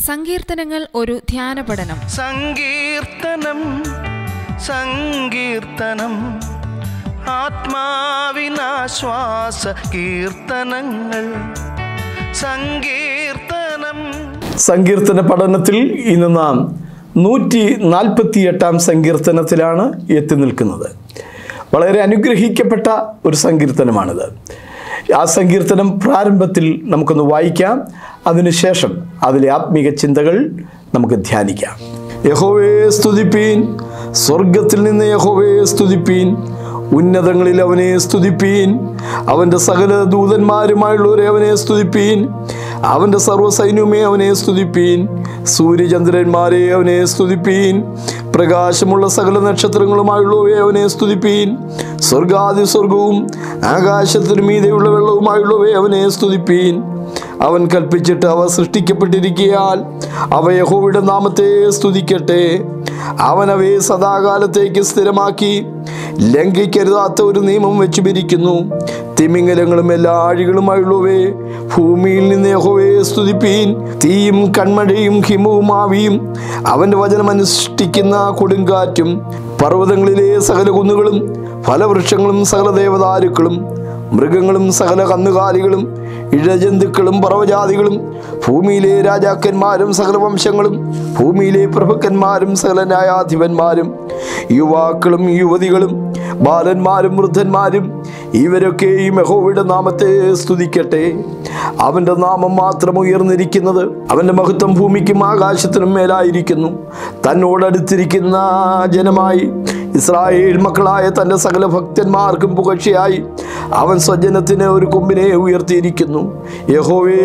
സങ്കീർത്തനങ്ങൾ ഒരു ധ്യാന പഠനം സങ്കീർത്തനം സങ്കീർത്തനം ആത്മാവിനാശ്വാസ കീർത്തനങ്ങൾ സങ്കീർത്തനം സങ്കീർത്തന പഠനത്തിൽ ഇന്ന് നാം നൂറ്റി നാൽപ്പത്തി എട്ടാം സങ്കീർത്തനത്തിലാണ് എത്തി നിൽക്കുന്നത് വളരെ അനുഗ്രഹിക്കപ്പെട്ട ഒരു സങ്കീർത്തനമാണിത് ആ സങ്കീർത്തനം പ്രാരംഭത്തിൽ നമുക്കൊന്ന് വായിക്കാം അതിനുശേഷം അതിലെ ആത്മീക ചിന്തകൾ നമുക്ക് ധ്യാനിക്കാം യഹോവേ സ്തുതിപ്പീൻ സ്വർഗത്തിൽ നിന്ന് യഹോവേ സ്തുതിപ്പീൻ ഉന്നതങ്ങളിൽ അവനെ സ്തുതിപ്പീൻ അവൻ്റെ സകല ദൂതന്മാരുമായുള്ളവരെ അവനെ സ്തുതിപ്പീൻ അവൻ്റെ സർവ്വസൈന്യവുമേ അവനെ സ്തുതിപ്പീൻ സൂര്യചന്ദ്രന്മാരെ അവനെ സ്തുതിപ്പീൻ പ്രകാശമുള്ള സകല നക്ഷത്രങ്ങളുമായുള്ളവയെ അവനെ സ്തുതിപ്പീൻ സ്വർഗാദി സ്വർഗവും ആകാശത്തിനു മീതെയുള്ള വെള്ളവുമായുള്ളവയെ അവനെ സ്തുതിപ്പീൻ അവൻ കൽപ്പിച്ചിട്ട് അവ സൃഷ്ടിക്കപ്പെട്ടിരിക്കയാൽ അവ യഹോവയുടെ നാമത്തെ സ്തുതിക്കട്ടെ അവൻ അവയെ സദാകാലത്തേക്ക് സ്ഥിരമാക്കി ലംഘിക്കരുതാത്ത ഒരു നിയമം വെച്ചു പിരിക്കുന്നു തിമിംഗലങ്ങളും എല്ലാ ആഴികളുമായുള്ളവേ ഭൂമിയിൽ നിന്ന് യഹോവയെ സ്തുതിപ്പീൻ തീയും കൺമഴയും ഹിമവും ആവിയും അവൻ്റെ വചനം അനുഷ്ഠിക്കുന്ന കൊടുങ്കാറ്റും പർവ്വതങ്ങളിലെ സകല കുന്നുകളും ഫലവൃക്ഷങ്ങളും സകല ദേവദാരുക്കളും മൃഗങ്ങളും സകല കന്നുകാലികളും ഇഴജന്തുക്കളും പർവ്വജാതികളും ഭൂമിയിലെ രാജാക്കന്മാരും സകല വംശങ്ങളും ഭൂമിയിലെ പ്രഭുക്കന്മാരും സകല ന്യായാധിപന്മാരും യുവാക്കളും യുവതികളും ബാലന്മാരും വൃദ്ധന്മാരും ഇവരൊക്കെയും യഹോവയുടെ നാമത്തെ സ്തുതിക്കട്ടെ അവൻ്റെ നാമം മാത്രം ഉയർന്നിരിക്കുന്നത് അവൻ്റെ മഹത്വം ഭൂമിക്കും ആകാശത്തിനും മേലായിരിക്കുന്നു തന്നോടടുത്തിരിക്കുന്ന ജനമായി ഇസ്രായേൽ മക്കളായ തൻ്റെ സകല ഭക്തന്മാർക്കും പുകഴ്ചയായി അവൻ സ്വജനത്തിന് ഒരു കൊമ്പിനെ ഉയർത്തിയിരിക്കുന്നു യഹോവേ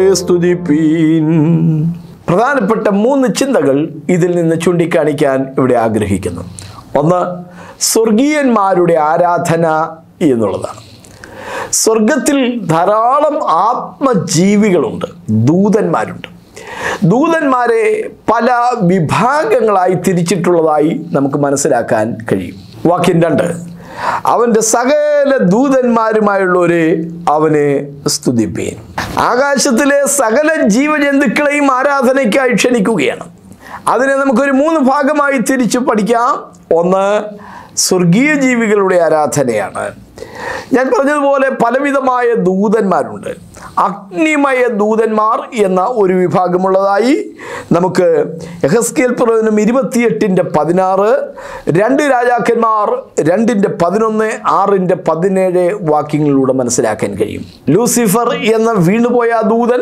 സ്തുതിപ്പീൻ പ്രധാനപ്പെട്ട മൂന്ന് ചിന്തകൾ ഇതിൽ നിന്ന് ചൂണ്ടിക്കാണിക്കാൻ ഇവിടെ ആഗ്രഹിക്കുന്നു ഒന്ന് സ്വർഗീയന്മാരുടെ ആരാധന എന്നുള്ളതാണ് സ്വർഗത്തിൽ ധാരാളം ആത്മജീവികളുണ്ട് ദൂതന്മാരുണ്ട് ദൂതന്മാരെ പല വിഭാഗങ്ങളായി തിരിച്ചിട്ടുള്ളതായി നമുക്ക് മനസ്സിലാക്കാൻ കഴിയും വാക്യം രണ്ട് അവൻ്റെ സകല ദൂതന്മാരുമായുള്ളവരെ അവനെ സ്തുതിപ്പീൻ ആകാശത്തിലെ സകല ജീവജന്തുക്കളെയും ആരാധനയ്ക്കായി ക്ഷണിക്കുകയാണ് അതിനെ നമുക്കൊരു മൂന്ന് ഭാഗമായി തിരിച്ചു പഠിക്കാം ഒന്ന് സ്വർഗീയ ജീവികളുടെ ആരാധനയാണ് ഞാൻ പറഞ്ഞതുപോലെ പലവിധമായ ദൂതന്മാരുണ്ട് അഗ്നിമയ ദൂതന്മാർ എന്ന ഒരു വിഭാഗമുള്ളതായി നമുക്ക് എഹസ്കേൽ പ്രവചനം ഇരുപത്തിയെട്ടിൻ്റെ പതിനാറ് രണ്ട് രാജാക്കന്മാർ രണ്ടിൻ്റെ പതിനൊന്ന് ആറിൻ്റെ പതിനേഴ് വാക്യങ്ങളിലൂടെ മനസ്സിലാക്കാൻ കഴിയും ലൂസിഫർ എന്ന വീണുപോയ ആ ദൂതൻ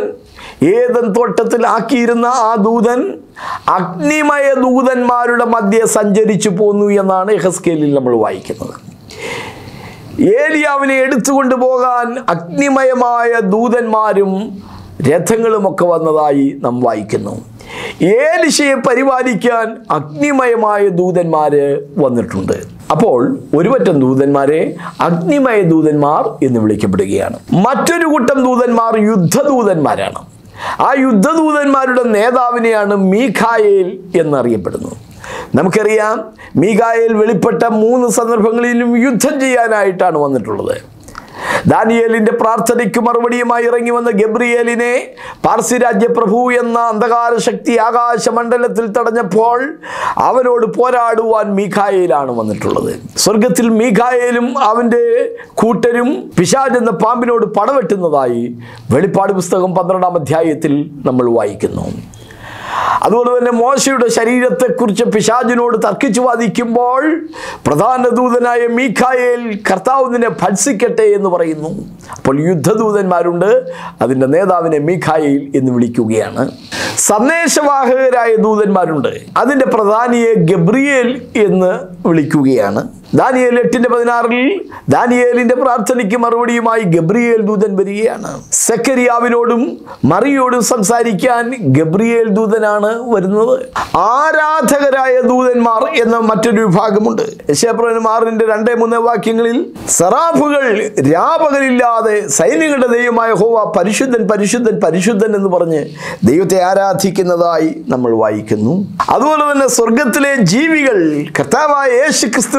ഏതൻ തോട്ടത്തിൽ ആക്കിയിരുന്ന ആ ദൂതൻ അഗ്നിമയ ദൂതന്മാരുടെ മധ്യെ സഞ്ചരിച്ചു പോന്നു എന്നാണ് എഹസ്കേലിൽ നമ്മൾ വായിക്കുന്നത് ഏലിയാവിനെ എടുത്തുകൊണ്ട് പോകാൻ അഗ്നിമയമായ ദൂതന്മാരും രഥങ്ങളുമൊക്കെ വന്നതായി നാം വായിക്കുന്നു ഏലിശയെ പരിപാലിക്കാൻ അഗ്നിമയമായ ദൂതന്മാര് വന്നിട്ടുണ്ട് അപ്പോൾ ഒരുപറ്റം ദൂതന്മാരെ അഗ്നിമയ ദൂതന്മാർ എന്ന് വിളിക്കപ്പെടുകയാണ് മറ്റൊരു കൂട്ടം ദൂതന്മാർ യുദ്ധദൂതന്മാരാണ് ആ യുദ്ധദൂതന്മാരുടെ നേതാവിനെയാണ് മീഖായേൽ എന്നറിയപ്പെടുന്നത് നമുക്കറിയാം മീകായേൽ വെളിപ്പെട്ട മൂന്ന് സന്ദർഭങ്ങളിലും യുദ്ധം ചെയ്യാനായിട്ടാണ് വന്നിട്ടുള്ളത് ദാനിയേലിന്റെ പ്രാർത്ഥനയ്ക്ക് മറുപടിയുമായി ഇറങ്ങി വന്ന ഗബ്രിയേലിനെ പാർസി രാജ്യപ്രഭു എന്ന അന്ധകാര ശക്തി ആകാശമണ്ഡലത്തിൽ തടഞ്ഞപ്പോൾ അവനോട് പോരാടുവാൻ മീഖായേലാണ് വന്നിട്ടുള്ളത് സ്വർഗത്തിൽ മീഖായേലും അവൻ്റെ കൂട്ടരും പിശാജ് എന്ന പാമ്പിനോട് പടവെട്ടുന്നതായി വെളിപ്പാട് പുസ്തകം പന്ത്രണ്ടാം അധ്യായത്തിൽ നമ്മൾ വായിക്കുന്നു അതുപോലെ തന്നെ മോശയുടെ ശരീരത്തെക്കുറിച്ച് പിശാജിനോട് തർക്കിച്ചു വാദിക്കുമ്പോൾ പ്രധാന ദൂതനായ മീഖായേൽ കർത്താവ് നിന്നെ ഭത്സിക്കട്ടെ എന്ന് പറയുന്നു അപ്പോൾ യുദ്ധദൂതന്മാരുണ്ട് അതിൻ്റെ നേതാവിനെ മീഖായേൽ എന്ന് വിളിക്കുകയാണ് സന്ദേശവാഹകരായ ദൂതന്മാരുണ്ട് അതിൻ്റെ പ്രധാനിയെ ഗബ്രിയേൽ എന്ന് വിളിക്കുകയാണ് ദാനിയേൽ എട്ടിന്റെ പതിനാറിൽ ദാനിയേലിന്റെ പ്രാർത്ഥനയ്ക്ക് മറുപടിയുമായി ഗബ്രിയേൽ ദൂതൻ വരികയാണ് സെക്കരിയാവിനോടും മറിയോടും സംസാരിക്കാൻ ഗബ്രിയേൽ ദൂതനാണ് വരുന്നത് ആരാധകരായ ദൂതന്മാർ എന്ന മറ്റൊരു വിഭാഗമുണ്ട് യശേപ്രവനും ആറിന്റെ രണ്ടേ മൂന്ന് വാക്യങ്ങളിൽ സറാഫുകൾ രാപകലില്ലാതെ സൈന്യങ്ങളുടെ ദൈവമായ ഹോവ പരിശുദ്ധൻ പരിശുദ്ധൻ പരിശുദ്ധൻ എന്ന് പറഞ്ഞ് ദൈവത്തെ ആരാധിക്കുന്നതായി നമ്മൾ വായിക്കുന്നു അതുപോലെ തന്നെ സ്വർഗത്തിലെ ജീവികൾ കർത്താവായ യേശു ക്രിസ്തുവിന്റെ മുമ്പാകെ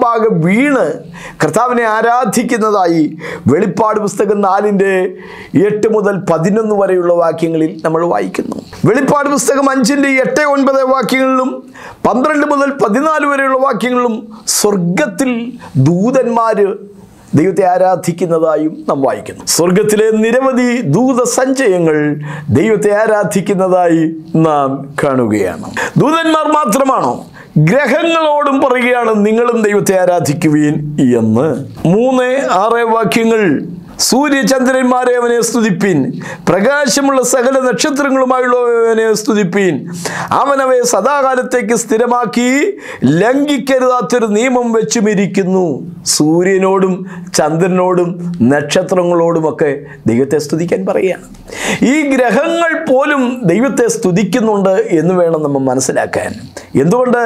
മുമ്പാകെ വീണ് കർത്താവിനെ ആരാധിക്കുന്നതായി വെളിപ്പാട് പുസ്തകം നാലിൻ്റെ എട്ട് മുതൽ പതിനൊന്ന് വരെയുള്ള വാക്യങ്ങളിൽ നമ്മൾ വായിക്കുന്നു വെളിപ്പാട് പുസ്തകം അഞ്ചിൻ്റെ എട്ട് ഒൻപത് വാക്യങ്ങളിലും പന്ത്രണ്ട് മുതൽ പതിനാല് വരെയുള്ള വാക്യങ്ങളിലും സ്വർഗത്തിൽ ദൂതന്മാർ ദൈവത്തെ ആരാധിക്കുന്നതായും നാം വായിക്കുന്നു സ്വർഗത്തിലെ നിരവധി ദൂത സഞ്ചയങ്ങൾ ദൈവത്തെ ആരാധിക്കുന്നതായി നാം കാണുകയാണ് ദൂതന്മാർ മാത്രമാണോ ഗ്രഹങ്ങളോടും പറയുകയാണ് നിങ്ങളും ദൈവത്തെ ആരാധിക്കുവീൻ എന്ന് മൂന്ന് ആറ് വാക്യങ്ങൾ സൂര്യചന്ദ്രന്മാരെ അവനെ സ്തുതിപ്പീൻ പ്രകാശമുള്ള സകല നക്ഷത്രങ്ങളുമായുള്ളവനെ സ്തുതിപ്പീൻ അവനവയെ സദാകാലത്തേക്ക് സ്ഥിരമാക്കി ലംഘിക്കരുതാത്തൊരു നിയമം വെച്ചുമിരിക്കുന്നു സൂര്യനോടും ചന്ദ്രനോടും നക്ഷത്രങ്ങളോടുമൊക്കെ ദൈവത്തെ സ്തുതിക്കാൻ പറയുകയാണ് ഈ ഗ്രഹങ്ങൾ പോലും ദൈവത്തെ സ്തുതിക്കുന്നുണ്ട് എന്ന് വേണം നമ്മൾ മനസ്സിലാക്കാൻ എന്തുകൊണ്ട്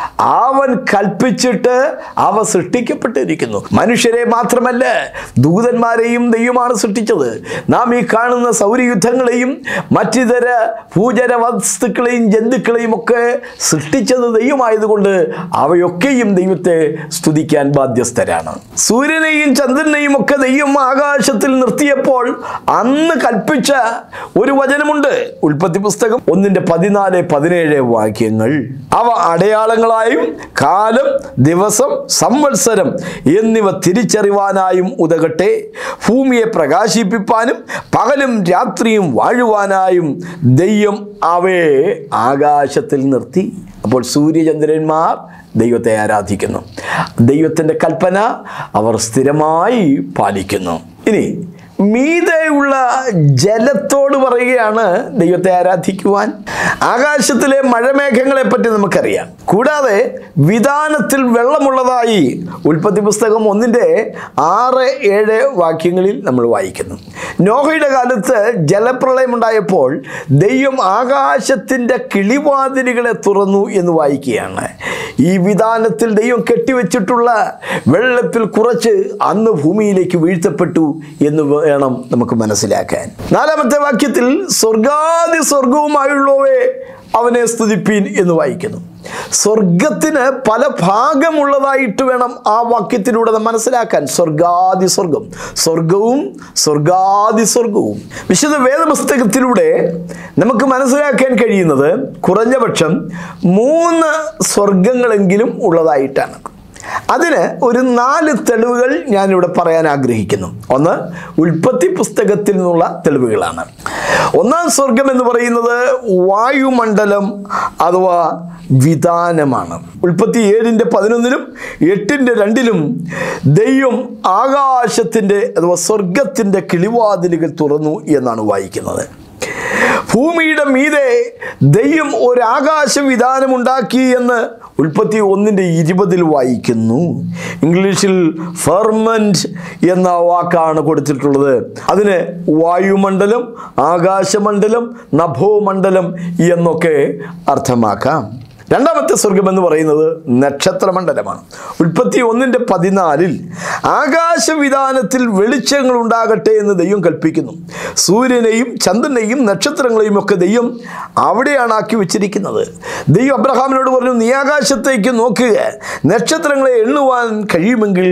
അവൻ കൽപ്പിച്ചിട്ട് അവ സൃഷ്ടിക്കപ്പെട്ടിരിക്കുന്നു മനുഷ്യരെ മാത്രമല്ല ദൂതന്മാരെയും ദൈവമാണ് സൃഷ്ടിച്ചത് നാം ഈ കാണുന്ന സൗരയുദ്ധങ്ങളെയും മറ്റിതര ഭൂചര വസ്തുക്കളെയും ജന്തുക്കളെയും ഒക്കെ സൃഷ്ടിച്ചത് ദൈവമായതുകൊണ്ട് അവയൊക്കെയും ദൈവത്തെ സ്തുതിക്കാൻ ബാധ്യസ്ഥരാണ് സൂര്യനെയും ചന്ദ്രനെയും ഒക്കെ ദൈവം ആകാശത്തിൽ നിർത്തിയപ്പോൾ അന്ന് കൽപ്പിച്ച ഒരു വചനമുണ്ട് ഉൽപ്പത്തി പുസ്തകം ഒന്നിന്റെ പതിനാല് പതിനേഴ് വാക്യങ്ങൾ അവ അടയാളങ്ങളായും കാലം ദിവസം സംവത്സരം എന്നിവ തിരിച്ചറിവാനായും ഉതകട്ടെ ഭൂമിയെ പ്രകാശിപ്പിപ്പാനും പകലും രാത്രിയും വാഴുവാനായും ദൈവം അവയെ ആകാശത്തിൽ നിർത്തി അപ്പോൾ സൂര്യചന്ദ്രന്മാർ ദൈവത്തെ ആരാധിക്കുന്നു ദൈവത്തിൻ്റെ കൽപ്പന അവർ സ്ഥിരമായി പാലിക്കുന്നു ഇനി മീതെയുള്ള ജലത്തോട് പറയുകയാണ് ദൈവത്തെ ആരാധിക്കുവാൻ ആകാശത്തിലെ മഴമേഘങ്ങളെ പറ്റി നമുക്കറിയാം കൂടാതെ വിധാനത്തിൽ വെള്ളമുള്ളതായി ഉൽപ്പത്തി പുസ്തകം ഒന്നിൻ്റെ ആറ് ഏഴ് വാക്യങ്ങളിൽ നമ്മൾ വായിക്കുന്നു നോഹയുടെ കാലത്ത് ജലപ്രളയമുണ്ടായപ്പോൾ ദൈവം ആകാശത്തിൻ്റെ കിളിവാതിലുകളെ തുറന്നു എന്ന് വായിക്കുകയാണ് ഈ വിധാനത്തിൽ ദൈവം കെട്ടിവെച്ചിട്ടുള്ള വെള്ളത്തിൽ കുറച്ച് അന്ന് ഭൂമിയിലേക്ക് വീഴ്ത്തപ്പെട്ടു എന്ന് വേണം നമുക്ക് മനസ്സിലാക്കാൻ നാലാമത്തെ വാക്യത്തിൽ സ്വർഗാദി സ്വർഗവുമായുള്ളവയെ അവനെ സ്തുതിപ്പീൻ എന്ന് വായിക്കുന്നു സ്വർഗത്തിന് പല ഭാഗമുള്ളതായിട്ട് വേണം ആ വാക്യത്തിലൂടെ നാം മനസ്സിലാക്കാൻ സ്വർഗാദി സ്വർഗം സ്വർഗവും സ്വർഗാദി സ്വർഗവും വിശുദ്ധ വേദപുസ്തകത്തിലൂടെ നമുക്ക് മനസ്സിലാക്കാൻ കഴിയുന്നത് കുറഞ്ഞപക്ഷം മൂന്ന് സ്വർഗങ്ങളെങ്കിലും ഉള്ളതായിട്ടാണ് അതിന് ഒരു നാല് തെളിവുകൾ ഞാനിവിടെ പറയാൻ ആഗ്രഹിക്കുന്നു ഒന്ന് ഉൽപ്പത്തി പുസ്തകത്തിൽ നിന്നുള്ള തെളിവുകളാണ് ഒന്നാം സ്വർഗം എന്ന് പറയുന്നത് വായുമണ്ഡലം അഥവാ വിധാനമാണ് ഉൽപ്പത്തി ഏഴിൻ്റെ പതിനൊന്നിലും എട്ടിൻ്റെ രണ്ടിലും ദൈവം ആകാശത്തിൻ്റെ അഥവാ സ്വർഗത്തിൻ്റെ കിളിവാതിലുകൾ തുറന്നു എന്നാണ് വായിക്കുന്നത് ഭൂമിയുടെ മീതെ ദൈവം ഒരാകാശ വിധാനമുണ്ടാക്കി എന്ന് ഉൽപ്പത്തി ഒന്നിൻ്റെ ഇരുപതിൽ വായിക്കുന്നു ഇംഗ്ലീഷിൽ ഫെർമൻറ്റ് എന്ന വാക്കാണ് കൊടുത്തിട്ടുള്ളത് അതിന് വായുമണ്ഡലം ആകാശമണ്ഡലം നഭോമണ്ഡലം എന്നൊക്കെ അർത്ഥമാക്കാം രണ്ടാമത്തെ സ്വർഗം എന്ന് പറയുന്നത് നക്ഷത്രമണ്ഡലമാണ് ഉൽപ്പത്തി ഒന്നിൻ്റെ പതിനാലിൽ ആകാശവിധാനത്തിൽ വെളിച്ചങ്ങൾ ഉണ്ടാകട്ടെ എന്ന് ദൈവം കൽപ്പിക്കുന്നു സൂര്യനെയും ചന്ദ്രനെയും നക്ഷത്രങ്ങളെയും ഒക്കെ ദൈവം അവിടെയാണ് ആക്കി വെച്ചിരിക്കുന്നത് ദൈവം അബ്രഹാമിനോട് പറഞ്ഞു നീ ആകാശത്തേക്ക് നോക്കുക നക്ഷത്രങ്ങളെ എണ്ണുവാൻ കഴിയുമെങ്കിൽ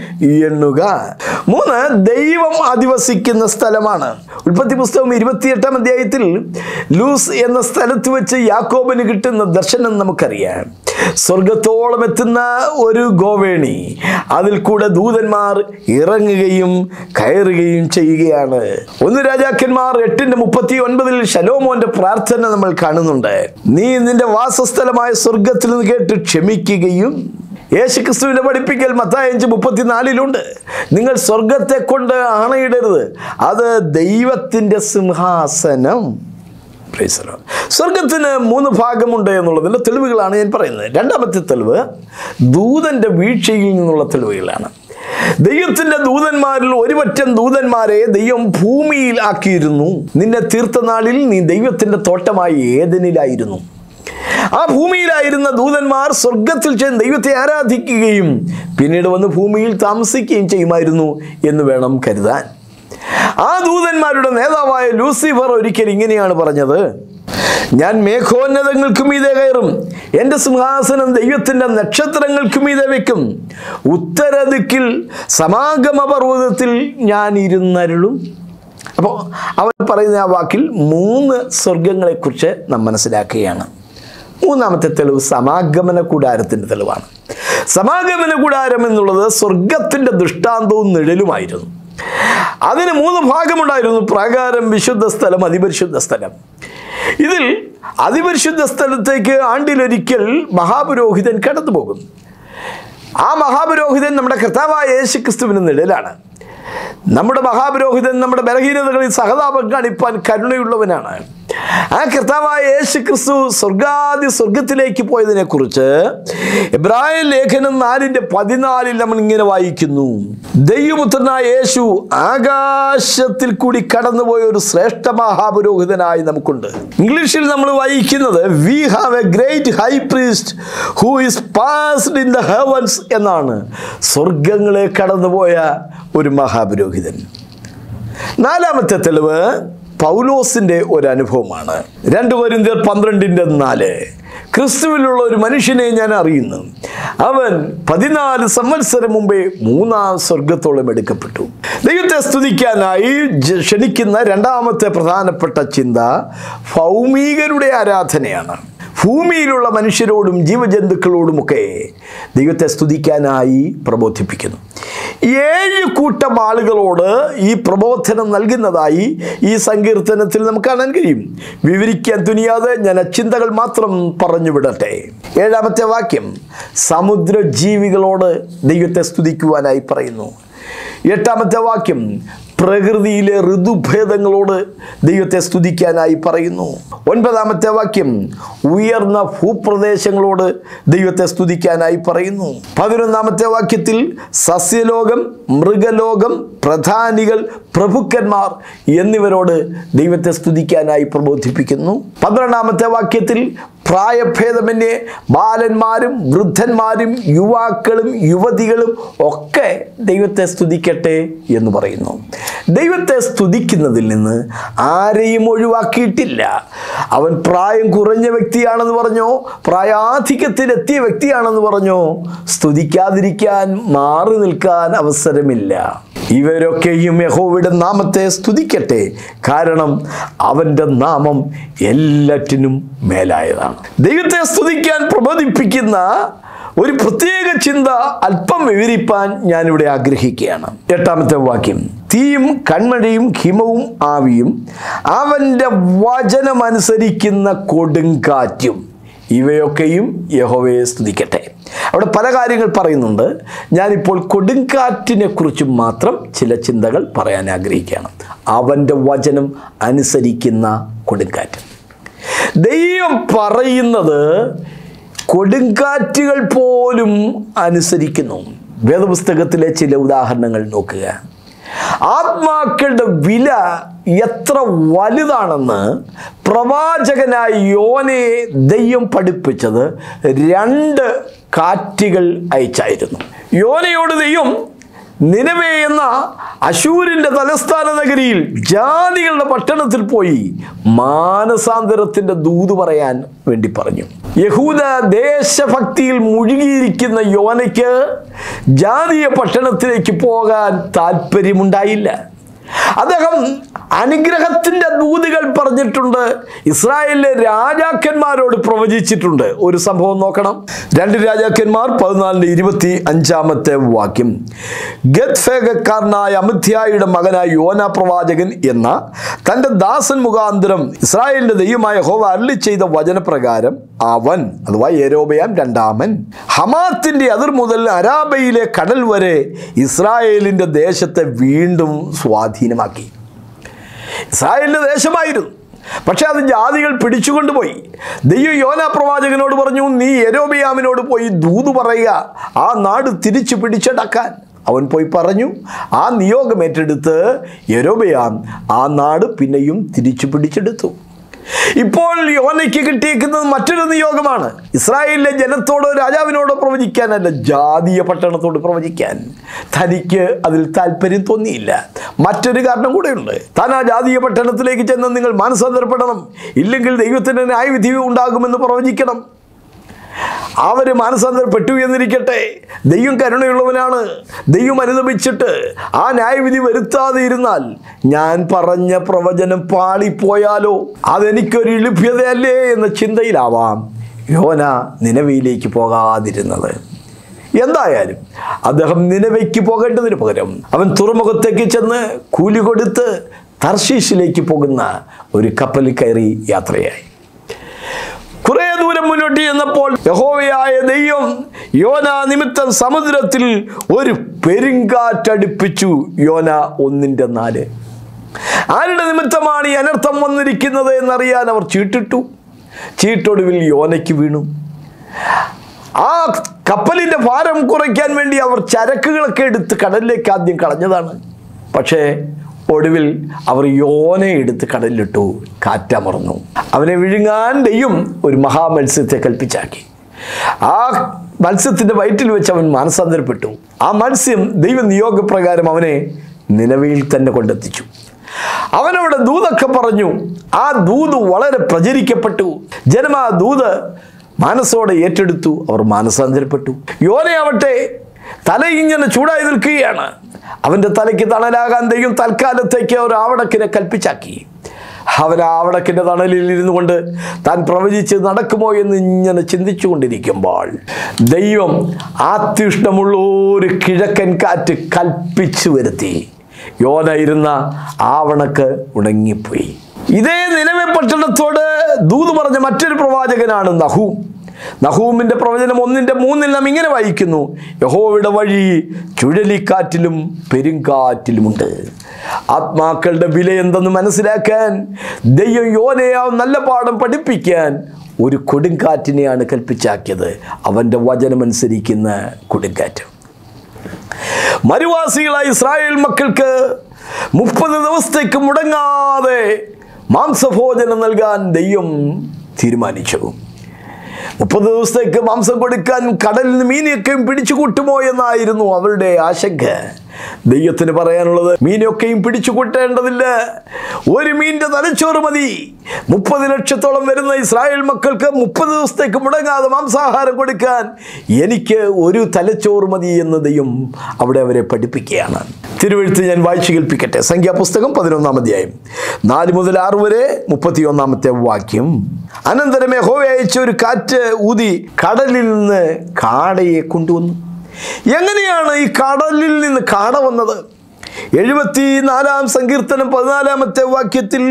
എണ്ണുക മൂന്ന് ദൈവം അധിവസിക്കുന്ന സ്ഥലമാണ് ഉൽപ്പത്തി പുസ്തകം ഇരുപത്തിയെട്ടാം അധ്യായത്തിൽ ലൂസ് എന്ന സ്ഥലത്ത് വെച്ച് യാക്കോബിന് കിട്ടുന്ന ദർശനം നമുക്കറിയാം സ്വർഗത്തോളം എത്തുന്ന ഒരു ഗോവേണി അതിൽ കൂടെ ദൂതന്മാർ ഇറങ്ങുകയും കയറുകയും ചെയ്യുകയാണ് ഒന്ന് രാജാക്കന്മാർ എട്ടിന്റെ മുപ്പത്തി ഒൻപതിൽ ശലോമോന്റെ പ്രാർത്ഥന നമ്മൾ കാണുന്നുണ്ട് നീ നിന്റെ വാസസ്ഥലമായ സ്വർഗത്തിൽ നിന്ന് കേട്ട് ക്ഷമിക്കുകയും യേശുക്രിസ്തുവിന്റെ പഠിപ്പിക്കൽ മത്തായ അഞ്ച് മുപ്പത്തിനാലിലുണ്ട് നിങ്ങൾ സ്വർഗത്തെ കൊണ്ട് ആണയിടരുത് അത് ദൈവത്തിൻ്റെ സിംഹാസനം Praise the Lord. സ്വർഗത്തിന് മൂന്ന് ഭാഗമുണ്ട് എന്നുള്ളതിൻ്റെ തെളിവുകളാണ് ഞാൻ പറയുന്നത് രണ്ടാമത്തെ തെളിവ് ദൂതന്റെ വീഴ്ചയിൽ നിന്നുള്ള തെളിവുകളാണ് ദൈവത്തിന്റെ ദൂതന്മാരിൽ ഒരുപറ്റം ദൂതന്മാരെ ദൈവം ഭൂമിയിൽ ആക്കിയിരുന്നു നിന്നെ തീർത്തനാളിൽ നീ ദൈവത്തിന്റെ തോട്ടമായി ഏതനിലായിരുന്നു ആ ഭൂമിയിലായിരുന്ന ദൂതന്മാർ സ്വർഗത്തിൽ ചെന്ന് ദൈവത്തെ ആരാധിക്കുകയും പിന്നീട് വന്ന് ഭൂമിയിൽ താമസിക്കുകയും ചെയ്യുമായിരുന്നു എന്ന് വേണം കരുതാൻ ആ ദൂതന്മാരുടെ നേതാവായ ലൂസിഫർ ഒരിക്കൽ ഇങ്ങനെയാണ് പറഞ്ഞത് ഞാൻ മേഘോന്നതങ്ങൾക്കും മീതെ കയറും എൻ്റെ സിംഹാസനം ദൈവത്തിൻ്റെ നക്ഷത്രങ്ങൾക്കും മീതെ വെക്കും ഉത്തരദിക്കിൽ സമാഗമ പർവ്വതത്തിൽ ഞാൻ ഇരുന്നരുളും അപ്പോൾ അവൻ പറയുന്ന ആ വാക്കിൽ മൂന്ന് സ്വർഗങ്ങളെക്കുറിച്ച് നാം മനസ്സിലാക്കുകയാണ് മൂന്നാമത്തെ തെളിവ് സമാഗമന കൂടാരത്തിൻ്റെ തെളിവാണ് സമാഗമന കൂടാരം എന്നുള്ളത് സ്വർഗത്തിൻ്റെ ദൃഷ്ടാന്തവും നിഴലുമായിരുന്നു അതിന് മൂന്ന് ഭാഗമുണ്ടായിരുന്നു പ്രാകാരം വിശുദ്ധ സ്ഥലം അതിപരിശുദ്ധ സ്ഥലം ഇതിൽ അതിപരിശുദ്ധ സ്ഥലത്തേക്ക് ആണ്ടിലൊരിക്കൽ മഹാപുരോഹിതൻ കടന്നു പോകും ആ മഹാപുരോഹിതൻ നമ്മുടെ കർത്താവായ യേശു ക്രിസ്തുവിന് നിഴലാണ് നമ്മുടെ മഹാപുരോഹിതൻ നമ്മുടെ ബലഹീനതകളിൽ സഹതാപം കാണിപ്പാൻ കരുണയുള്ളവനാണ് ആ കർത്താവായ യേശു ക്രിസ്തു സ്വർഗാദി സ്വർഗത്തിലേക്ക് പോയതിനെ കുറിച്ച് എബ്രാഹിം ലേഖനം നാലിന്റെ പതിനാലിൽ നമ്മൾ ഇങ്ങനെ വായിക്കുന്നു ദൈവപുത്രനായ യേശു ആകാശത്തിൽ കൂടി കടന്നുപോയ ഒരു ശ്രേഷ്ഠ മഹാപുരോഹിതനായി നമുക്കുണ്ട് ഇംഗ്ലീഷിൽ നമ്മൾ വായിക്കുന്നത് we have a great high priest who is passed in the heavens എന്നാണ് സ്വർഗങ്ങളെ കടന്നുപോയ ഒരു മഹാപുരോഹിതൻ നാലാമത്തെ തെളിവ് പൗലോസിന്റെ ഒരു അനുഭവമാണ് രണ്ട് കൊരിന്ത്യർ പന്ത്രണ്ടിൻ്റെ നാല് ക്രിസ്തുവിലുള്ള ഒരു മനുഷ്യനെ ഞാൻ അറിയുന്നു അവൻ പതിനാല് സംവത്സരം മുമ്പേ മൂന്നാം സ്വർഗത്തോളം എടുക്കപ്പെട്ടു ദൈവത്തെ സ്തുതിക്കാനായി ജ- ക്ഷണിക്കുന്ന രണ്ടാമത്തെ പ്രധാനപ്പെട്ട ചിന്ത ഭൗമികരുടെ ആരാധനയാണ് ഭൂമിയിലുള്ള മനുഷ്യരോടും ജീവജന്തുക്കളോടുമൊക്കെ ദൈവത്തെ സ്തുതിക്കാനായി പ്രബോധിപ്പിക്കുന്നു ഏഴ് കൂട്ടം ആളുകളോട് ഈ പ്രബോധനം നൽകുന്നതായി ഈ സങ്കീർത്തനത്തിൽ നമുക്ക് കാണാൻ കഴിയും വിവരിക്കാൻ തുനിയാതെ ഞാൻ ആ ചിന്തകൾ മാത്രം പറഞ്ഞു വിടട്ടെ ഏഴാമത്തെ വാക്യം സമുദ്രജീവികളോട് ദൈവത്തെ സ്തുതിക്കുവാനായി പറയുന്നു എട്ടാമത്തെ വാക്യം പ്രകൃതിയിലെ ഋതുഭേദങ്ങളോട് ദൈവത്തെ സ്തുതിക്കാനായി പറയുന്നു ഒൻപതാമത്തെ വാക്യം ഉയർന്ന ഭൂപ്രദേശങ്ങളോട് ദൈവത്തെ സ്തുതിക്കാനായി പറയുന്നു പതിനൊന്നാമത്തെ വാക്യത്തിൽ സസ്യലോകം മൃഗലോകം പ്രധാനികൾ പ്രഭുക്കന്മാർ എന്നിവരോട് ദൈവത്തെ സ്തുതിക്കാനായി പ്രബോധിപ്പിക്കുന്നു പന്ത്രണ്ടാമത്തെ വാക്യത്തിൽ പ്രായഭേദമന്യേ ബാലന്മാരും വൃദ്ധന്മാരും യുവാക്കളും യുവതികളും ഒക്കെ ദൈവത്തെ സ്തുതിക്കട്ടെ എന്ന് പറയുന്നു ദൈവത്തെ സ്തുതിക്കുന്നതിൽ നിന്ന് ആരെയും ഒഴിവാക്കിയിട്ടില്ല അവൻ പ്രായം കുറഞ്ഞ വ്യക്തിയാണെന്ന് പറഞ്ഞോ പ്രായാധിക്യത്തിലെത്തിയ വ്യക്തിയാണെന്ന് പറഞ്ഞോ സ്തുതിക്കാതിരിക്കാൻ മാറി നിൽക്കാൻ അവസരമില്ല ഇവരൊക്കെയും യഹോവയുടെ നാമത്തെ സ്തുതിക്കട്ടെ കാരണം അവൻ്റെ നാമം എല്ലാറ്റിനും മേലായതാണ് ദൈവത്തെ സ്തുതിക്കാൻ പ്രബോധിപ്പിക്കുന്ന ഒരു പ്രത്യേക ചിന്ത അല്പം വിവരിപ്പാൻ ഞാനിവിടെ ആഗ്രഹിക്കുകയാണ് എട്ടാമത്തെ വാക്യം തീയും കൺമഴയും ഹിമവും ആവിയും അവൻ്റെ വചനമനുസരിക്കുന്ന കൊടുങ്കാറ്റും ഇവയൊക്കെയും യഹോവയെ സ്തുതിക്കട്ടെ അവിടെ പല കാര്യങ്ങൾ പറയുന്നുണ്ട് ഞാനിപ്പോൾ കൊടുങ്കാറ്റിനെ കുറിച്ച് മാത്രം ചില ചിന്തകൾ പറയാൻ ആഗ്രഹിക്കുകയാണ് അവൻ്റെ വചനം അനുസരിക്കുന്ന കൊടുങ്കാറ്റ് ദൈവം പറയുന്നത് കൊടുങ്കാറ്റുകൾ പോലും അനുസരിക്കുന്നു വേദപുസ്തകത്തിലെ ചില ഉദാഹരണങ്ങൾ നോക്കുക ആത്മാക്കളുടെ വില എത്ര വലുതാണെന്ന് പ്രവാചകനായ യോനയെ ദൈവം പഠിപ്പിച്ചത് രണ്ട് കാറ്റുകൾ അയച്ചായിരുന്നു യോനയോട് ദൈവം നിലവേ എന്ന അശൂരിൻ്റെ തലസ്ഥാന നഗരിയിൽ ജാതികളുടെ പട്ടണത്തിൽ പോയി മാനസാന്തരത്തിൻ്റെ ദൂത് പറയാൻ വേണ്ടി പറഞ്ഞു യഹൂദ ദേശഭക്തിയിൽ മുഴുകിയിരിക്കുന്ന യോനയ്ക്ക് ജാതീയ പട്ടണത്തിലേക്ക് പോകാൻ താല്പര്യമുണ്ടായില്ല അദ്ദേഹം അനുഗ്രഹത്തിൻ്റെ ദൂതുകൾ പറഞ്ഞിട്ടുണ്ട് ഇസ്രായേലിലെ രാജാക്കന്മാരോട് പ്രവചിച്ചിട്ടുണ്ട് ഒരു സംഭവം നോക്കണം രണ്ട് രാജാക്കന്മാർ പതിനാലിൻ്റെ ഇരുപത്തി അഞ്ചാമത്തെ വാക്യം ഗത്ഫേഗക്കാരനായ അമിത്യായുടെ മകനായ യോന പ്രവാചകൻ എന്ന തൻ്റെ ദാസൻ മുഖാന്തരം ഇസ്രായേലിൻ്റെ ദൈവമായ ഹോവ അരളി ചെയ്ത വചനപ്രകാരം അവൻ അഥവാ യേരോബയാം രണ്ടാമൻ ഹമാത്തിന്റെ അതിർ മുതൽ അരാബയിലെ കടൽ വരെ ഇസ്രായേലിൻ്റെ ദേശത്തെ വീണ്ടും സ്വാധീനമാക്കി ഇസ്രായേലിൻ്റെ ദേശമായിരുന്നു പക്ഷെ അത് ജാതികൾ പിടിച്ചുകൊണ്ടുപോയി ദൈവം യോന പ്രവാചകനോട് പറഞ്ഞു നീ യരോബിയാമിനോട് പോയി ദൂത് പറയുക ആ നാട് തിരിച്ചു പിടിച്ചടക്കാൻ അവൻ പോയി പറഞ്ഞു ആ നിയോഗം ഏറ്റെടുത്ത് യരോബയാം ആ നാട് പിന്നെയും തിരിച്ചു പിടിച്ചെടുത്തു ഇപ്പോൾ യോനയ്ക്ക് കിട്ടിയേക്കുന്നത് മറ്റൊരു നിയോഗമാണ് ഇസ്രായേലിലെ ജനത്തോടോ രാജാവിനോടോ പ്രവചിക്കാനല്ല ജാതീയ പട്ടണത്തോട് പ്രവചിക്കാൻ തനിക്ക് അതിൽ താല്പര്യം തോന്നിയില്ല മറ്റൊരു കാരണം കൂടെയുണ്ട് താൻ ആ ജാതീയ പട്ടണത്തിലേക്ക് ചെന്ന് നിങ്ങൾ മാനസാന്തരപ്പെടണം ഇല്ലെങ്കിൽ ദൈവത്തിൻ്റെ ന്യായവിധി ഉണ്ടാകുമെന്ന് പ്രവചിക്കണം അവർ മാനസാന്തരപ്പെട്ടു എന്നിരിക്കട്ടെ ദൈവം കരുണയുള്ളവനാണ് ദൈവം അനുദപിച്ചിട്ട് ആ ന്യായവിധി വരുത്താതെ ഇരുന്നാൽ ഞാൻ പറഞ്ഞ പ്രവചനം പാളിപ്പോയാലോ അതെനിക്കൊരു ഇളിഭ്യതയല്ലേ എന്ന ചിന്തയിലാവാം യോന നിലവിലേക്ക് പോകാതിരുന്നത് എന്തായാലും അദ്ദേഹം നിലവയ്ക്ക് പോകേണ്ടതിന് പകരം അവൻ തുറമുഖത്തേക്ക് ചെന്ന് കൂലി കൊടുത്ത് തർശീഷിലേക്ക് പോകുന്ന ഒരു കപ്പലിൽ കയറി യാത്രയായി കുറെ ദൂരം മുന്നോട്ട് ചെന്നപ്പോൾ യഹോവയായ ദൈവം യോന നിമിത്തം സമുദ്രത്തിൽ ഒരു പെരുങ്കാറ്റടിപ്പിച്ചു യോന ഒന്നിൻ്റെ നാല് ആരുടെ നിമിത്തമാണ് ഈ അനർത്ഥം വന്നിരിക്കുന്നത് എന്നറിയാൻ അവർ ചീട്ടിട്ടു ചീട്ടൊടുവിൽ യോനയ്ക്ക് വീണു ആ കപ്പലിൻ്റെ ഭാരം കുറയ്ക്കാൻ വേണ്ടി അവർ ചരക്കുകളൊക്കെ എടുത്ത് കടലിലേക്ക് ആദ്യം കളഞ്ഞതാണ് പക്ഷേ ഒടുവിൽ അവർ യോനെ എടുത്ത് കടലിലിട്ടു കാറ്റമർന്നു അവനെ വിഴുങ്ങാൻ ദൈവം ഒരു മഹാമത്സ്യത്തെ കൽപ്പിച്ചാക്കി ആ മത്സ്യത്തിൻ്റെ വയറ്റിൽ വെച്ച് അവൻ മാനസാന്തരപ്പെട്ടു ആ മത്സ്യം ദൈവ നിയോഗപ്രകാരം അവനെ നിലവിൽ തന്നെ കൊണ്ടെത്തിച്ചു അവനവിടെ ദൂതൊക്കെ പറഞ്ഞു ആ ദൂത് വളരെ പ്രചരിക്കപ്പെട്ടു ജനം ആ ദൂത് മനസ്സോടെ ഏറ്റെടുത്തു അവർ മാനസാന്തരപ്പെട്ടു യോനയാവട്ടെ തല ഇങ്ങനെ ചൂടായി നിൽക്കുകയാണ് അവൻ്റെ തലയ്ക്ക് തണലാകാൻ ദൈവം തൽക്കാലത്തേക്ക് ഒരു ആവടക്കിനെ കൽപ്പിച്ചാക്കി അവൻ ആ ആവടക്കിൻ്റെ തണലിൽ ഇരുന്നു കൊണ്ട് താൻ പ്രവചിച്ച് നടക്കുമോ എന്ന് ഇങ്ങനെ ചിന്തിച്ചു കൊണ്ടിരിക്കുമ്പോൾ ദൈവം ആത്യഷ്ണമുള്ള ഒരു കിഴക്കൻ കാറ്റ് കൽപ്പിച്ചു വരുത്തി യോന ഇരുന്ന ആവണക്ക് ഉണങ്ങിപ്പോയി ഇതേ നിലവെ പട്ടണത്തോട് ദൂത് പറഞ്ഞ മറ്റൊരു പ്രവാചകനാണ് നഹൂം നഹൂമിൻ്റെ പ്രവചനം ഒന്നിൻ്റെ മൂന്നിലും ഇങ്ങനെ വായിക്കുന്നു യഹോവയുടെ വഴി ചുഴലിക്കാറ്റിലും പെരുങ്കാറ്റിലുമുണ്ട് ആത്മാക്കളുടെ വില എന്തെന്ന് മനസ്സിലാക്കാൻ ദൈവം യോനയെ നല്ല പാഠം പഠിപ്പിക്കാൻ ഒരു കൊടുങ്കാറ്റിനെയാണ് കൽപ്പിച്ചാക്കിയത് അവൻ്റെ വചനമനുസരിക്കുന്ന കൊടുങ്കാറ്റ് മരുവാസികളായ ഇസ്രായേൽ മക്കൾക്ക് മുപ്പത് ദിവസത്തേക്ക് മുടങ്ങാതെ മാംസഭോജനം നൽകാൻ ദൈവം തീരുമാനിച്ചു മുപ്പത് ദിവസത്തേക്ക് മാംസം കൊടുക്കാൻ കടലിൽ നിന്ന് മീനെയൊക്കെയും പിടിച്ചു കൂട്ടുമോ എന്നായിരുന്നു അവരുടെ ആശങ്ക ദൈവത്തിന് പറയാനുള്ളത് മീനൊക്കെയും പിടിച്ചു കൂട്ടേണ്ടതില്ല ഒരു മീൻ്റെ തലച്ചോറ് മതി മുപ്പത് ലക്ഷത്തോളം വരുന്ന ഇസ്രായേൽ മക്കൾക്ക് മുപ്പത് ദിവസത്തേക്ക് മുടങ്ങാതെ മാംസാഹാരം കൊടുക്കാൻ എനിക്ക് ഒരു തലച്ചോറ് മതി എന്ന് ദൈവം അവിടെ അവരെ പഠിപ്പിക്കുകയാണ് തിരുവഴുത്ത് ഞാൻ വായിച്ചു കേൾപ്പിക്കട്ടെ സംഖ്യാപുസ്തകം പതിനൊന്നാം അധ്യായം നാല് മുതൽ ആറ് വരെ മുപ്പത്തിയൊന്നാമത്തെ വാക്യം അനന്തരം യഹോവ അയച്ച ഒരു കാറ്റ് ഊതി കടലിൽ നിന്ന് കാടയെ കൊണ്ടുവന്നു എങ്ങനെയാണ് ഈ കടലിൽ നിന്ന് കാട വന്നത് എഴുപത്തി നാലാം സങ്കീർത്തനം പതിനാലാമത്തെ വാക്യത്തിൽ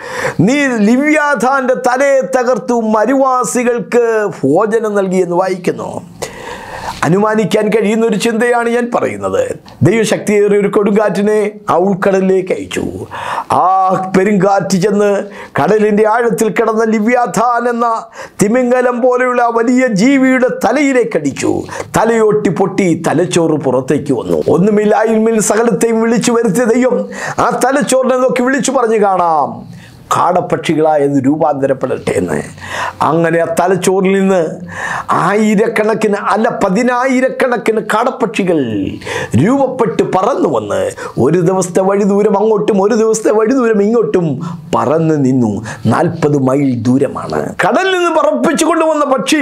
നീ ലിവ്യാഥാന്റെ തലയെ തകർത്തു മരുവാസികൾക്ക് ഭോജനം നൽകി എന്ന് വായിക്കുന്നു അനുമാനിക്കാൻ കഴിയുന്ന ഒരു ചിന്തയാണ് ഞാൻ പറയുന്നത് ദൈവശക്തിയേറിയ ഒരു കൊടുങ്കാറ്റിനെ ആ ഉൾക്കടലിലേക്ക് അയച്ചു ആ പെരുങ്കാറ്റ് ചെന്ന് കടലിൻ്റെ ആഴത്തിൽ കിടന്ന ലിവ്യാഥാൻ എന്ന തിമിംഗലം പോലെയുള്ള ആ വലിയ ജീവിയുടെ തലയിലേക്ക് അടിച്ചു തലയൊട്ടി പൊട്ടി തലച്ചോറ് പുറത്തേക്ക് വന്നു ഒന്നുമില്ലായ്മയിൽ സകലത്തെയും വിളിച്ചു വരുത്തിയ ദൈവം ആ തലച്ചോറിനെ നോക്കി വിളിച്ചു പറഞ്ഞു കാണാം കാടപ്പക്ഷികളായത് രൂപാന്തരപ്പെടട്ടെ എന്ന് അങ്ങനെ ആ തലച്ചോറിൽ നിന്ന് ആയിരക്കണക്കിന് അല്ല പതിനായിരക്കണക്കിന് കാടപ്പക്ഷികൾ രൂപപ്പെട്ട് പറന്നു വന്ന് ഒരു ദിവസത്തെ വഴി ദൂരം അങ്ങോട്ടും ഒരു ദിവസത്തെ വഴി ദൂരം ഇങ്ങോട്ടും പറന്ന് നിന്നു നാൽപ്പത് മൈൽ ദൂരമാണ് കടലിൽ നിന്ന് പറപ്പിച്ചു കൊണ്ടുവന്ന പക്ഷി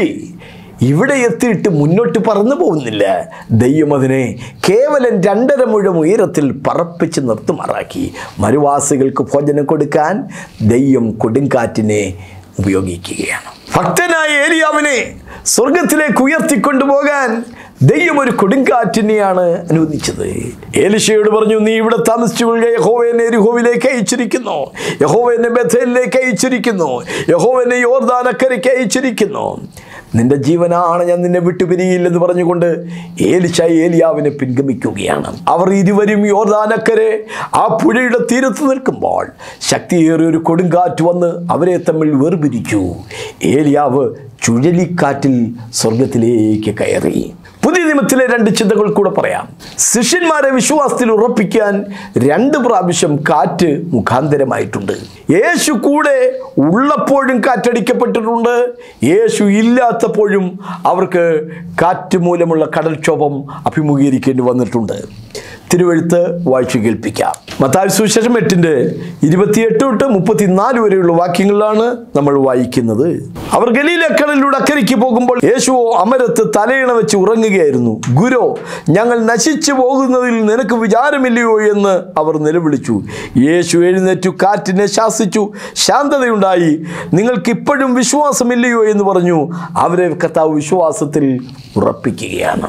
ഇവിടെ എത്തിയിട്ട് മുന്നോട്ട് പറന്നു പോകുന്നില്ല ദൈവം അതിനെ കേവലം രണ്ടര മുഴം ഉയരത്തിൽ പറപ്പിച്ച് നിർത്തുമാറാക്കി മരുവാസികൾക്ക് ഭോജനം കൊടുക്കാൻ ദൈവം കൊടുങ്കാറ്റിനെ ഉപയോഗിക്കുകയാണ് ഭക്തനായ ഏലിയാവിനെ സ്വർഗത്തിലേക്ക് ഉയർത്തിക്കൊണ്ടുപോകാൻ ദൈവം ഒരു കൊടുങ്കാറ്റിനെയാണ് അനുവദിച്ചത് ഏലിശയോട് പറഞ്ഞു നീ ഇവിടെ താമസിച്ചു കൊള്ളുക യഹോവനെ എരിഹോവിലേക്ക് അയച്ചിരിക്കുന്നു യഹോവനെ ബഥലിലേക്ക് അയച്ചിരിക്കുന്നു യഹോവനെ യോർദാനക്കരയ്ക്ക് അയച്ചിരിക്കുന്നു നിന്റെ ജീവനാണ് ഞാൻ നിന്നെ വിട്ടുപിരിയില്ലെന്ന് പറഞ്ഞുകൊണ്ട് ഏലിച്ച ഏലിയാവിനെ പിൻഗമിക്കുകയാണ് അവർ ഇരുവരും യോർദാനക്കരെ ആ പുഴയുടെ തീരത്ത് നിൽക്കുമ്പോൾ ശക്തിയേറിയ ഒരു കൊടുങ്കാറ്റ് വന്ന് അവരെ തമ്മിൽ വേർപിരിച്ചു ഏലിയാവ് ചുഴലിക്കാറ്റിൽ സ്വർഗത്തിലേക്ക് കയറി പുതിയ പുതിയ നിയമത്തിലെ രണ്ട് ചിന്തകൾ കൂടെ പറയാം ശിഷ്യന്മാരെ വിശ്വാസത്തിൽ ഉറപ്പിക്കാൻ രണ്ട് പ്രാവശ്യം കാറ്റ് മുഖാന്തരമായിട്ടുണ്ട് യേശു കൂടെ ഉള്ളപ്പോഴും കാറ്റടിക്കപ്പെട്ടിട്ടുണ്ട് യേശു ഇല്ലാത്തപ്പോഴും അവർക്ക് കാറ്റ് മൂലമുള്ള കടൽക്ഷോഭം അഭിമുഖീകരിക്കേണ്ടി വന്നിട്ടുണ്ട് തിരുവഴുത്ത് വായിച്ചു കേൾപ്പിക്കാം മത്തായ സുവിശേഷം എട്ടിൻ്റെ ഇരുപത്തിയെട്ട് തൊട്ട് മുപ്പത്തിനാല് വരെയുള്ള വാക്യങ്ങളിലാണ് നമ്മൾ വായിക്കുന്നത് അവർ ഗലീലക്കടലിലൂടെ അക്കരയ്ക്ക് പോകുമ്പോൾ യേശുവോ അമരത്ത് തലയിണ വെച്ച് ഉറങ്ങുകയായിരുന്നു ഗുരോ ഞങ്ങൾ നശിച്ചു പോകുന്നതിൽ നിനക്ക് വിചാരമില്ലയോ എന്ന് അവർ നിലവിളിച്ചു യേശു എഴുന്നേറ്റു കാറ്റിനെ ശാസിച്ചു ശാന്തതയുണ്ടായി നിങ്ങൾക്ക് ഇപ്പോഴും വിശ്വാസമില്ലയോ എന്ന് പറഞ്ഞു അവരെ കർത്താവ് വിശ്വാസത്തിൽ ഉറപ്പിക്കുകയാണ്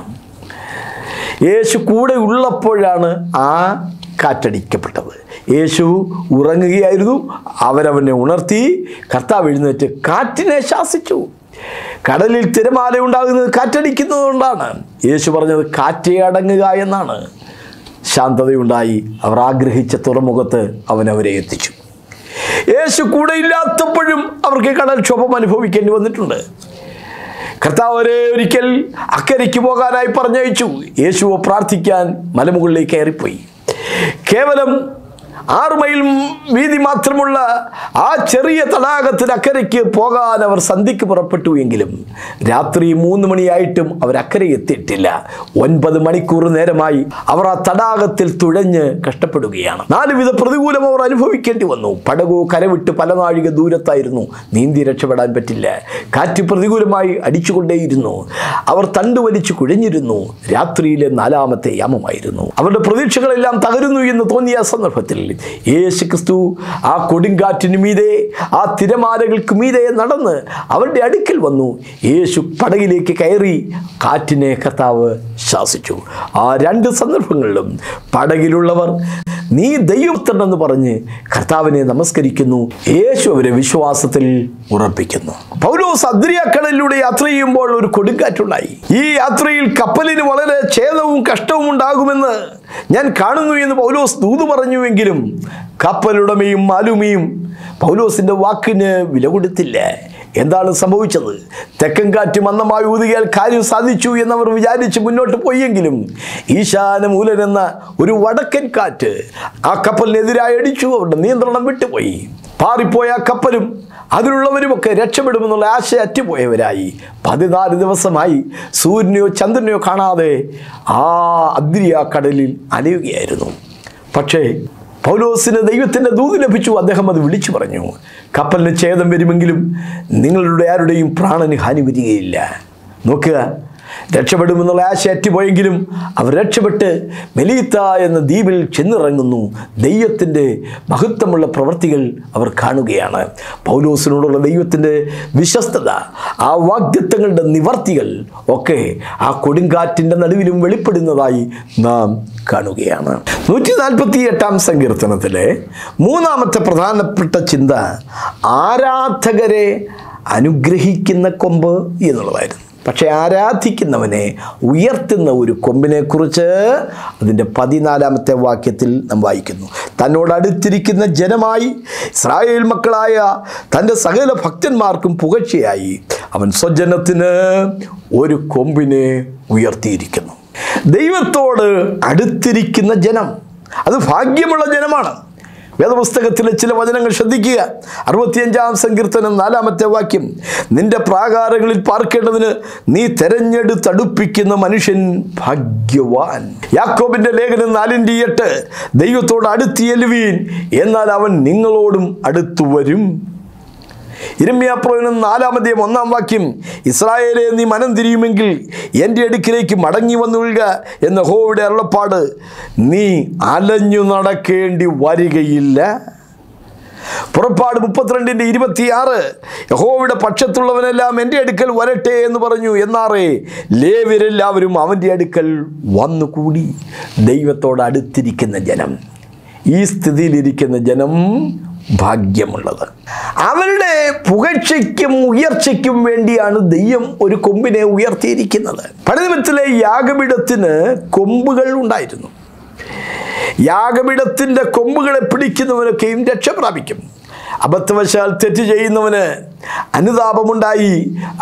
യേശു കൂടെ ഉള്ളപ്പോഴാണ് ആ കാറ്റടിക്കപ്പെട്ടത് യേശു ഉറങ്ങുകയായിരുന്നു അവരവനെ ഉണർത്തി കർത്താവ് എഴുന്നേറ്റ് കാറ്റിനെ ശാസിച്ചു കടലിൽ തിരമാല ഉണ്ടാകുന്നത് കാറ്റടിക്കുന്നതുകൊണ്ടാണ് യേശു പറഞ്ഞത് കാറ്റേ അടങ്ങുക എന്നാണ് ശാന്തതയുണ്ടായി അവർ ആഗ്രഹിച്ച തുറമുഖത്ത് അവൻ അവരെ എത്തിച്ചു യേശു കൂടെ ഇല്ലാത്തപ്പോഴും അവർക്ക് കടൽക്ഷോഭം അനുഭവിക്കേണ്ടി വന്നിട്ടുണ്ട് കർത്താവ് ഒരേ ഒരിക്കൽ അക്കരയ്ക്ക് പോകാനായി പറഞ്ഞയച്ചു യേശുവെ പ്രാർത്ഥിക്കാൻ മലമുകളിലേക്ക് കയറിപ്പോയി കേവലം ആറ് മൈൽ വീതി മാത്രമുള്ള ആ ചെറിയ തടാകത്തിന് അക്കരയ്ക്ക് പോകാൻ അവർ സന്ധിക്ക് പുറപ്പെട്ടു എങ്കിലും രാത്രി മൂന്ന് മണിയായിട്ടും അവർ അക്കരെ എത്തിയിട്ടില്ല ഒൻപത് മണിക്കൂർ നേരമായി അവർ ആ തടാകത്തിൽ തുഴഞ്ഞ് കഷ്ടപ്പെടുകയാണ് നാലുവിധ പ്രതികൂലം അവർ അനുഭവിക്കേണ്ടി വന്നു പടകു കരവിട്ട് പല നാഴിക ദൂരത്തായിരുന്നു നീന്തി രക്ഷപ്പെടാൻ പറ്റില്ല കാറ്റ് പ്രതികൂലമായി അടിച്ചുകൊണ്ടേയിരുന്നു അവർ തണ്ട് വലിച്ചു കുഴഞ്ഞിരുന്നു രാത്രിയിലെ നാലാമത്തെ യാമമായിരുന്നു അവരുടെ പ്രതീക്ഷകളെല്ലാം തകരുന്നു എന്ന് തോന്നിയ ആ സന്ദർഭത്തിൽ യേശു ക്രിസ്തു ആ കൊടുങ്കാറ്റിന് മീതെ ആ തിരമാലകൾക്ക് മീതെ നടന്ന് അവരുടെ അടുക്കൽ വന്നു യേശു പടകിലേക്ക് കയറി കാറ്റിനെ കർത്താവ് ശാസിച്ചു ആ രണ്ട് സന്ദർഭങ്ങളിലും പടകിലുള്ളവർ നീ ദൈവത്തണ്ടെന്ന് പറഞ്ഞ് കർത്താവിനെ നമസ്കരിക്കുന്നു യേശു അവരെ വിശ്വാസത്തിൽ ഉറപ്പിക്കുന്നു പൗലോസ് അദ്രിയക്കടലിലൂടെ യാത്ര ചെയ്യുമ്പോൾ ഒരു കൊടുങ്കാറ്റുണ്ടായി ഈ യാത്രയിൽ കപ്പലിന് വളരെ ഛേദവും കഷ്ടവും ഉണ്ടാകുമെന്ന് ഞാൻ കാണുന്നു എന്ന് പൗലോസ് ദൂത് പറഞ്ഞുവെങ്കിലും കപ്പലുടമയും മാലുമിയും പൗലോസിന്റെ വാക്കിന് വില കൊടുത്തില്ല എന്താണ് സംഭവിച്ചത് തെക്കൻ കാറ്റ് മന്ദമായി ഊതുകയാൽ കാര്യം സാധിച്ചു എന്നവർ വിചാരിച്ച് മുന്നോട്ട് പോയെങ്കിലും ഈശാന മൂലൻ എന്ന ഒരു വടക്കൻ കാറ്റ് ആ കപ്പലിനെതിരായി അടിച്ചു അവരുടെ നിയന്ത്രണം വിട്ടുപോയി പാറിപ്പോയ ആ കപ്പലും അതിലുള്ളവരുമൊക്കെ രക്ഷപ്പെടുമെന്നുള്ള ആശ അറ്റുപോയവരായി പതിനാല് ദിവസമായി സൂര്യനെയോ ചന്ദ്രനെയോ കാണാതെ ആ അദ്രിയ കടലിൽ അലയുകയായിരുന്നു പക്ഷേ പൗലോസിന് ദൈവത്തിൻ്റെ ദൂത് ലഭിച്ചു അദ്ദേഹം അത് വിളിച്ചു പറഞ്ഞു കപ്പലിന് ഛേദം വരുമെങ്കിലും നിങ്ങളുടെ ആരുടെയും പ്രാണന് ഹാനി വരികയില്ല നോക്കുക രക്ഷപ്പെടുമെന്നുള്ള ആശ അറ്റുപോയെങ്കിലും അവർ രക്ഷപ്പെട്ട് മെലീത്ത എന്ന ദ്വീപിൽ ചെന്നിറങ്ങുന്നു ദൈവത്തിൻ്റെ മഹത്വമുള്ള പ്രവൃത്തികൾ അവർ കാണുകയാണ് പൗലോസിനോടുള്ള ദൈവത്തിൻ്റെ വിശ്വസ്തത ആ വാഗ്ദത്തങ്ങളുടെ നിവർത്തികൾ ഒക്കെ ആ കൊടുങ്കാറ്റിൻ്റെ നടുവിലും വെളിപ്പെടുന്നതായി നാം കാണുകയാണ് നൂറ്റി നാൽപ്പത്തി എട്ടാം സങ്കീർത്തനത്തിലെ മൂന്നാമത്തെ പ്രധാനപ്പെട്ട ചിന്ത ആരാധകരെ അനുഗ്രഹിക്കുന്ന കൊമ്പ് എന്നുള്ളതായിരുന്നു പക്ഷെ ആരാധിക്കുന്നവനെ ഉയർത്തുന്ന ഒരു കൊമ്പിനെ കുറിച്ച് അതിൻ്റെ പതിനാലാമത്തെ വാക്യത്തിൽ നാം വായിക്കുന്നു തന്നോട് അടുത്തിരിക്കുന്ന ജനമായി ഇസ്രായേൽ മക്കളായ തൻ്റെ സകല ഭക്തന്മാർക്കും പുകഴ്ചയായി അവൻ സ്വജനത്തിന് ഒരു കൊമ്പിനെ ഉയർത്തിയിരിക്കുന്നു ദൈവത്തോട് അടുത്തിരിക്കുന്ന ജനം അത് ഭാഗ്യമുള്ള ജനമാണ് വേദപുസ്തകത്തിലെ ചില വചനങ്ങൾ ശ്രദ്ധിക്കുക അറുപത്തിയഞ്ചാം സങ്കീർത്തനം നാലാമത്തെ വാക്യം നിന്റെ പ്രാകാരങ്ങളിൽ പാർക്കേണ്ടതിന് നീ തെരഞ്ഞെടുത്തടുപ്പിക്കുന്ന മനുഷ്യൻ ഭാഗ്യവാൻ യാക്കോബിന്റെ ലേഖനം നാലിൻ്റെ എട്ട് ദൈവത്തോട് അടുത്തിയലുവീൻ എന്നാൽ അവൻ നിങ്ങളോടും അടുത്തു വരും ഇരമ്യാപ്രവനം നാലാമതേയും ഒന്നാം വാക്യം ഇസ്രായേലെ നീ മനം തിരിയുമെങ്കിൽ എൻ്റെ അടുക്കിലേക്ക് മടങ്ങി വന്നുകൊള്ളുക എന്ന ഹോയുടെ അരുളപ്പാട് നീ അലഞ്ഞു നടക്കേണ്ടി വരികയില്ല പുറപ്പാട് മുപ്പത്തിരണ്ടിൻ്റെ ഇരുപത്തിയാറ് യഹോവയുടെ പക്ഷത്തുള്ളവനെല്ലാം എൻ്റെ അടുക്കൽ വരട്ടെ എന്ന് പറഞ്ഞു എന്നാറേ ലേവരെല്ലാവരും അവൻ്റെ അടുക്കൽ വന്നുകൂടി ദൈവത്തോട് അടുത്തിരിക്കുന്ന ജനം ഈ സ്ഥിതിയിലിരിക്കുന്ന ജനം ഭാഗ്യമുള്ളത് അവരുടെ പുകഴ്ചയ്ക്കും ഉയർച്ചയ്ക്കും വേണ്ടിയാണ് ദൈവം ഒരു കൊമ്പിനെ ഉയർത്തിയിരിക്കുന്നത് പഴനിമത്തിലെ യാഗപീഠത്തിന് കൊമ്പുകൾ ഉണ്ടായിരുന്നു യാഗപീഠത്തിൻ്റെ കൊമ്പുകളെ പിടിക്കുന്നവനൊക്കെയും രക്ഷ പ്രാപിക്കും അബദ്ധവശാൽ തെറ്റ് ചെയ്യുന്നവന് അനുതാപമുണ്ടായി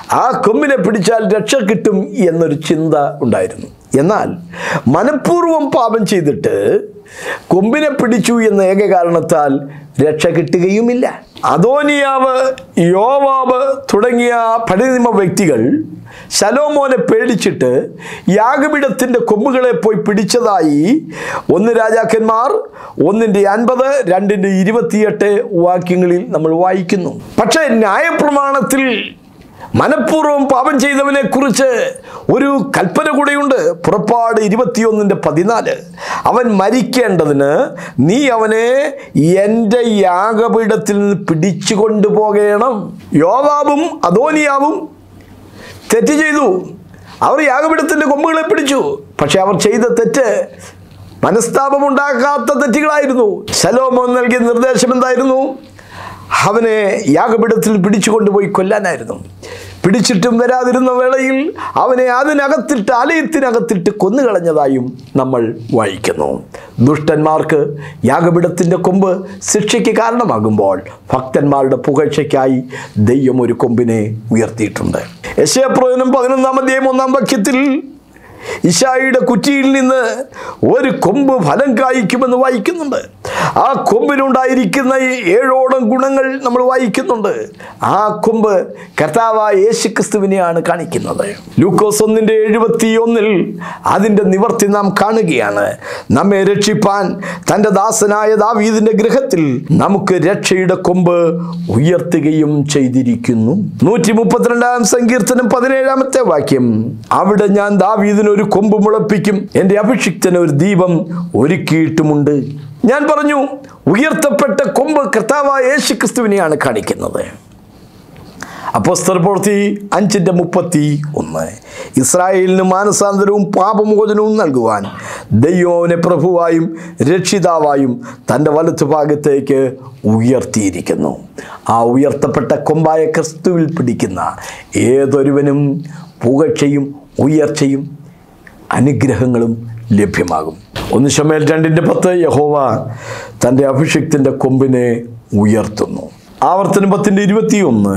ആ കൊമ്പിനെ പിടിച്ചാൽ രക്ഷ കിട്ടും എന്നൊരു ചിന്ത ഉണ്ടായിരുന്നു എന്നാൽ മനഃപൂർവ്വം പാപം ചെയ്തിട്ട് കൊമ്പിനെ പിടിച്ചു എന്ന ഏക കാരണത്താൽ രക്ഷ കിട്ടുകയുമില്ല അദോനിയാവ് യോവാബ് തുടങ്ങിയ പടിനിമ വ്യക്തികൾ ശലോമോനെ പേടിച്ചിട്ട് യാഗപീഠത്തിൻ്റെ കൊമ്പുകളെ പോയി പിടിച്ചതായി ഒന്ന് രാജാക്കന്മാർ ഒന്നിൻ്റെ അൻപത് രണ്ടിൻ്റെ ഇരുപത്തിയെട്ട് വാക്യങ്ങളിൽ നമ്മൾ വായിക്കുന്നു പക്ഷേ ന്യായപ്രമാണത്തിൽ മനഃപൂർവ്വം പാപം ചെയ്തവനെ കുറിച്ച് ഒരു കൽപ്പന കൂടെയുണ്ട് പുറപ്പാട് ഇരുപത്തിയൊന്നിൻ്റെ പതിനാല് അവൻ മരിക്കേണ്ടതിന് നീ അവനെ എൻ്റെ യാഗപീഠത്തിൽ നിന്ന് പിടിച്ചു കൊണ്ടുപോകണം യോവാബും അദോനിയാവും തെറ്റ് ചെയ്തു അവർ യാഗപീഠത്തിൻ്റെ കൊമ്പുകളെ പിടിച്ചു പക്ഷെ അവർ ചെയ്ത തെറ്റ് മനസ്താപമുണ്ടാക്കാത്ത തെറ്റുകളായിരുന്നു ശലോമോൻ നൽകിയ നിർദ്ദേശം എന്തായിരുന്നു അവനെ യാഗപീഠത്തിൽ പിടിച്ചു കൊണ്ടുപോയി കൊല്ലാനായിരുന്നു പിടിച്ചിട്ടും വരാതിരുന്ന വേളയിൽ അവനെ അതിനകത്തിട്ട് ആലയത്തിനകത്തിട്ട് കൊന്നുകളഞ്ഞതായും നമ്മൾ വായിക്കുന്നു ദുഷ്ടന്മാർക്ക് യാഗപീഠത്തിൻ്റെ കൊമ്പ് ശിക്ഷയ്ക്ക് കാരണമാകുമ്പോൾ ഭക്തന്മാരുടെ പുകഴ്ചയ്ക്കായി ദൈവം ഒരു കൊമ്പിനെ ഉയർത്തിയിട്ടുണ്ട് യശയപ്രവചനം പതിനൊന്നാം അധ്യായം ഒന്നാം വാക്യത്തിൽ ഇഷായിയുടെ കുറ്റിയിൽ നിന്ന് ഒരു കൊമ്പ് ഫലം കായ്ക്കുമെന്ന് വായിക്കുന്നുണ്ട് ആ കൊമ്പിലുണ്ടായിരിക്കുന്ന ഈ ഏഴോളം ഗുണങ്ങൾ നമ്മൾ വായിക്കുന്നുണ്ട് ആ കൊമ്പ് കർത്താവായ യേശു ക്രിസ്തുവിനെയാണ് കാണിക്കുന്നത് ലൂക്കോസ് ഒന്നിൻ്റെ എഴുപത്തി ഒന്നിൽ അതിൻ്റെ നിവർത്തി നാം കാണുകയാണ് നമ്മെ രക്ഷിപ്പാൻ തൻ്റെ ദാസനായ ദാവീദിൻ്റെ ഗൃഹത്തിൽ നമുക്ക് രക്ഷയുടെ കൊമ്പ് ഉയർത്തുകയും ചെയ്തിരിക്കുന്നു നൂറ്റി മുപ്പത്തിരണ്ടാം സങ്കീർത്തനം പതിനേഴാമത്തെ വാക്യം അവിടെ ഞാൻ ദാവീദിന് ഒരു കൊമ്പ് മുളപ്പിക്കും എൻ്റെ അഭിഷിക്തന് ഒരു ദീപം ഒരുക്കിയിട്ടുമുണ്ട് ഞാൻ പറഞ്ഞു ഉയർത്തപ്പെട്ട കൊമ്പ് കർത്താവായ യേശു ക്രിസ്തുവിനെയാണ് കാണിക്കുന്നത് അപ്പോസ്തല പ്രവൃത്തി അഞ്ചിൻ്റെ മുപ്പത്തി ഒന്ന് ഇസ്രായേലിന് മാനസാന്തരവും പാപമോചനവും നൽകുവാൻ ദൈവനെ പ്രഭുവായും രക്ഷിതാവായും തൻ്റെ വലത്തു ഭാഗത്തേക്ക് ഉയർത്തിയിരിക്കുന്നു ആ ഉയർത്തപ്പെട്ട കൊമ്പായ ക്രിസ്തുവിൽ പിടിക്കുന്ന ഏതൊരുവനും പുകഴ്ചയും ഉയർച്ചയും അനുഗ്രഹങ്ങളും ലഭ്യമാകും ഒന്ന് ശമേൽ രണ്ടിൻ്റെ പത്ത് യഹോവ തൻ്റെ അഭിഷിക്തിൻ്റെ കൊമ്പിനെ ഉയർത്തുന്നു ആവർത്തനം പത്തിൻ്റെ ഇരുപത്തിയൊന്ന്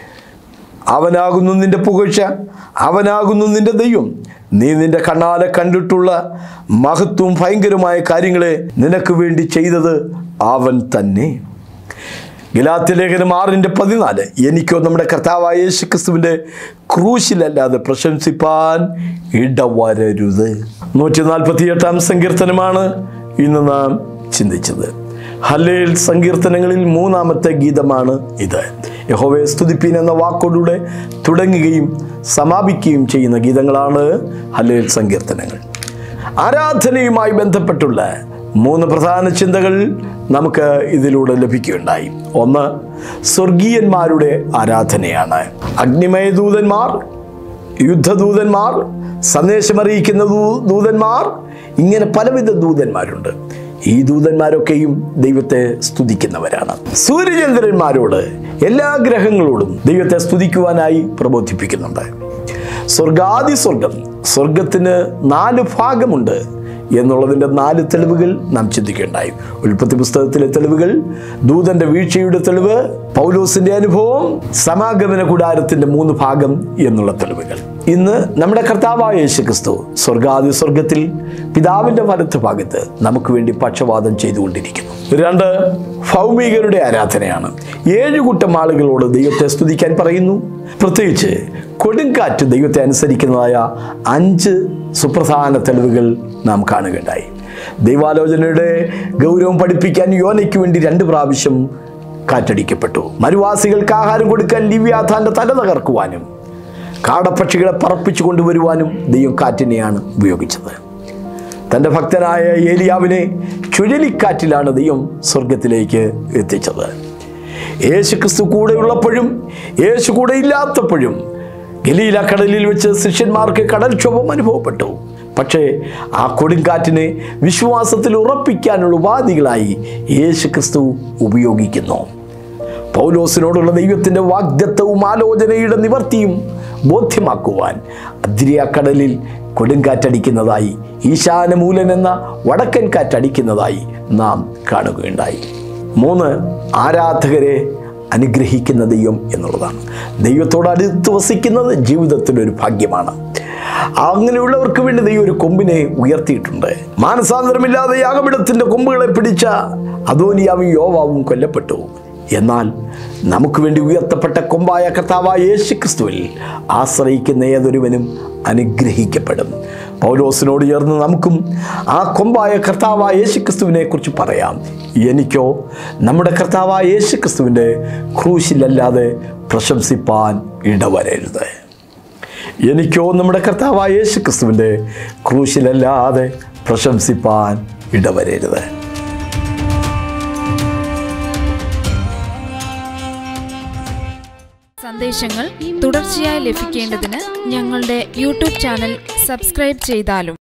അവനാകുന്നു നിന്റെ പുകഴ്ച അവനാകുന്നു നിന്റെ ദൈവം നീ നിന്റെ കണ്ണാലെ കണ്ടിട്ടുള്ള മഹത്വവും ഭയങ്കരമായ കാര്യങ്ങളെ നിനക്ക് വേണ്ടി ചെയ്തത് അവൻ തന്നെ ഗലാത്യ ലേഖനം ആറിൻ്റെ പതിനാല് എനിക്കോ നമ്മുടെ കർത്താവായ യേശു ക്രിസ്തുവിൻ്റെ ക്രൂശിലല്ലാതെ പ്രശംസിപ്പാൻ ഇടവരരുത് നൂറ്റി നാൽപ്പത്തി എട്ടാം സങ്കീർത്തനമാണ് ഇന്ന് നാം ചിന്തിച്ചത് ഹല്ലേൽ സങ്കീർത്തനങ്ങളിൽ മൂന്നാമത്തെ ഗീതമാണ് ഇത് യഹോവയെ സ്തുതിപ്പീൻ എന്ന വാക്കോടുകൂടെ തുടങ്ങുകയും സമാപിക്കുകയും ചെയ്യുന്ന ഗീതങ്ങളാണ് ഹല്ലേൽ സങ്കീർത്തനങ്ങൾ ആരാധനയുമായി ബന്ധപ്പെട്ടുള്ള മൂന്ന് പ്രധാന ചിന്തകൾ നമുക്ക് ഇതിലൂടെ ലഭിക്കുകയുണ്ടായി ഒന്ന് സ്വർഗീയന്മാരുടെ ആരാധനയാണ് അഗ്നിമയ ദൂതന്മാർ യുദ്ധദൂതന്മാർ സന്ദേശമറിയിക്കുന്ന ദൂ- ദൂതന്മാർ ഇങ്ങനെ പലവിധ ദൂതന്മാരുണ്ട് ഈ ദൂതന്മാരൊക്കെയും ദൈവത്തെ സ്തുതിക്കുന്നവരാണ് സൂര്യചന്ദ്രന്മാരോട് എല്ലാ ഗ്രഹങ്ങളോടും ദൈവത്തെ സ്തുതിക്കുവാനായി പ്രബോധിപ്പിക്കുന്നുണ്ട് സ്വർഗാദി സ്വർഗം സ്വർഗത്തിന് നാല് ഭാഗമുണ്ട് എന്നുള്ളതിൻ്റെ നാല് തെളിവുകൾ നാം ചിന്തിക്കുകയുണ്ടായി ഉൽപ്പത്തി പുസ്തകത്തിലെ തെളിവുകൾ ദൂതന്റെ വീഴ്ചയുടെ തെളിവ് പൗലോസിന്റെ അനുഭവം സമാഗമന കൂടാരത്തിന്റെ മൂന്ന് ഭാഗം എന്നുള്ള തെളിവുകൾ ഇന്ന് നമ്മുടെ കർത്താവായ യേശു ക്രിസ്തു സ്വർഗാദി സ്വർഗത്തിൽ പിതാവിന്റെ വലത്ത് ഭാഗത്ത് നമുക്ക് വേണ്ടി പക്ഷപാതം ചെയ്തുകൊണ്ടിരിക്കുന്നു രണ്ട് ഭൗമികരുടെ ആരാധനയാണ് ഏഴ് കൂട്ടം ആളുകളോട് ദൈവത്തെ സ്തുതിക്കാൻ പറയുന്നു പ്രത്യേകിച്ച് കൊടുങ്കാറ്റ് ദൈവത്തെ അനുസരിക്കുന്നതായ അഞ്ച് സുപ്രധാന തെളിവുകൾ നാം കാണുകയുണ്ടായി ദൈവാലോചനയുടെ ഗൗരവം പഠിപ്പിക്കാൻ യോനയ്ക്ക് വേണ്ടി രണ്ട് പ്രാവശ്യം കാറ്റടിക്കപ്പെട്ടു മരുവാസികൾക്ക് ആഹാരം കൊടുക്കാൻ ലിവ്യാഥാന്റെ തല തകർക്കുവാനും കാടപ്പക്ഷികളെ പറപ്പിച്ചു കൊണ്ടുവരുവാനും ദൈവം കാറ്റിനെയാണ് ഉപയോഗിച്ചത് തൻ്റെ ഭക്തനായ ഏലിയാവിനെ ചുഴലിക്കാറ്റിലാണ് ദൈവം സ്വർഗത്തിലേക്ക് എത്തിച്ചത് യേശു ക്രിസ്തു കൂടെയുള്ളപ്പോഴും യേശു കൂടെ ഇല്ലാത്തപ്പോഴും ഗലീല കടലിൽ വെച്ച് ശിഷ്യന്മാർക്ക് കടൽക്ഷോഭം അനുഭവപ്പെട്ടു പക്ഷേ ആ കൊടുങ്കാറ്റിനെ വിശ്വാസത്തിൽ ഉറപ്പിക്കാനുള്ള ഉപാധികളായി യേശു ക്രിസ്തു ഉപയോഗിക്കുന്നു പൗലോസിനോടുള്ള ദൈവത്തിൻ്റെ വാഗ്ദത്തവും ആലോചനയുടെ നിവർത്തിയും ബോധ്യമാക്കുവാൻ അദ്രിയാക്കടലിൽ കൊടുങ്കാറ്റടിക്കുന്നതായി ഈശാനമൂലൻ എന്ന വടക്കൻ കാറ്റടിക്കുന്നതായി നാം കാണുകയുണ്ടായി മൂന്ന് ആരാധകരെ അനുഗ്രഹിക്കുന്ന ദൈവം എന്നുള്ളതാണ് ദൈവത്തോട് അടുത്ത് വസിക്കുന്നത് ജീവിതത്തിലൊരു ഭാഗ്യമാണ് അങ്ങനെയുള്ളവർക്ക് വേണ്ടി ദൈവം ഒരു കൊമ്പിനെ ഉയർത്തിയിട്ടുണ്ട് മാനസാന്തരമില്ലാതെ യാഗപീഠത്തിൻ്റെ കൊമ്പുകളെ പിടിച്ച അദോനിയാവും യോവാവും കൊല്ലപ്പെട്ടു എന്നാൽ നമുക്ക് വേണ്ടി ഉയർത്തപ്പെട്ട കൊമ്പായ കർത്താവായ യേശു ക്രിസ്തുവിൽ ആശ്രയിക്കുന്ന ഏതൊരുവനും അനുഗ്രഹിക്കപ്പെടും പൗലോസിനോട് ചേർന്ന് നമുക്കും ആ കൊമ്പായ കർത്താവായ യേശു ക്രിസ്തുവിനെ കുറിച്ച് പറയാം എനിക്കോ നമ്മുടെ കർത്താവായ യേശു ക്രിസ്തുവിൻ്റെ ക്രൂശിലല്ലാതെ പ്രശംസിപ്പാൻ ഇടവരരുത് എനിക്കോ നമ്മുടെ കർത്താവായ യേശു ക്രിസ്തുവിൻ്റെ ക്രൂശിലല്ലാതെ പ്രശംസിപ്പാൻ ഇടവരരുത് സന്ദേശങ്ങൾ തുടർച്ചയായി ലഭിക്കേണ്ടതിന് ഞങ്ങളുടെ യൂട്യൂബ് ചാനൽ സബ്സ്ക്രൈബ് ചെയ്താലും